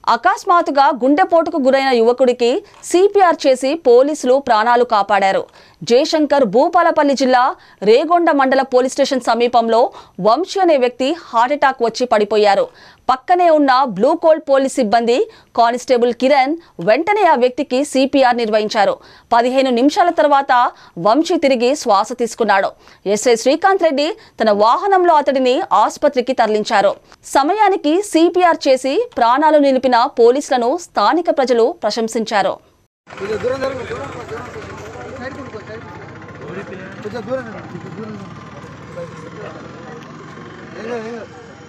అకస్మాత్తుగా గుండెపోటుకు గురైన యువకుడికి సిపిఆర్ చేసి పోలీసులు ప్రాణాలు కాపాడారు జయశంకర్ భూపాలపల్లి జిల్లా రేగొండ మండల పోలీస్ స్టేషన్ సమీపంలో వంశీ అనే వ్యక్తి హార్ట్అటాక్ వచ్చి పడిపోయారు పక్కనే ఉన్న బ్లూ కోల్డ్ పోలీస్ సిబ్బంది కానిస్టేబుల్ కిరణ్ వెంటనే ఆ వ్యక్తికి సిపిఆర్ నిర్వహించారు పదిహేను నిమిషాల తర్వాత వంశీ తిరిగి శ్వాస తీసుకున్నాడు ఎస్ఐ శ్రీకాంత్ రెడ్డి తన వాహనంలో అతడిని ఆసుపత్రికి తరలించారు సమయానికి సిపిఆర్ చేసి ప్రాణాలు నిలిపిన పోలీసులను స్థానిక ప్రజలు ప్రశంసించారు కొంచెం దూరం జరగండి, దూరం పో, దూరం పో. సైడ్ కొనుక్కో, సైడ్ కొనుక్కో. కొంచెం దూరం జరగండి, కొంచెం దూరం జరగండి. ఏం కాదు, ఏం కాదు.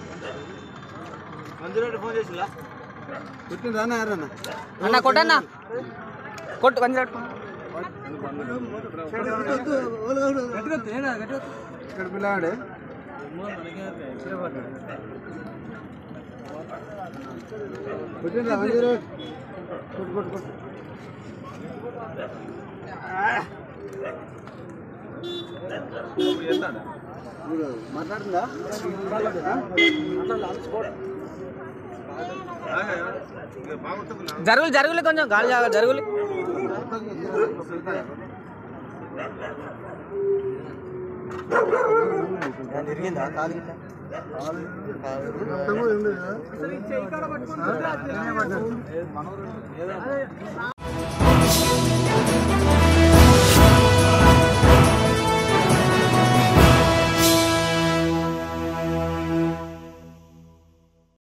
కొట్టిండ్రా అన్న ఎవరన్నా? అన్న కొట్టన్న కొట్టు కొంచెం వద్దు, ఓలు, ఓలు, ఓలు. ఇక్కడ పిల్లవాడే కొట్టిండ్రా వన్ జీరో ఎయిట్. కొట్టు కొట్టు కొట్టు మీరు మాట్లాడుతుందా జరుగులు జరుగులు కొంచెం గాలి జాగా జరుగులు తిరిగిందా కాలు గిట్ల? మొత్తం కూడా ఏం లేదా? ఆ?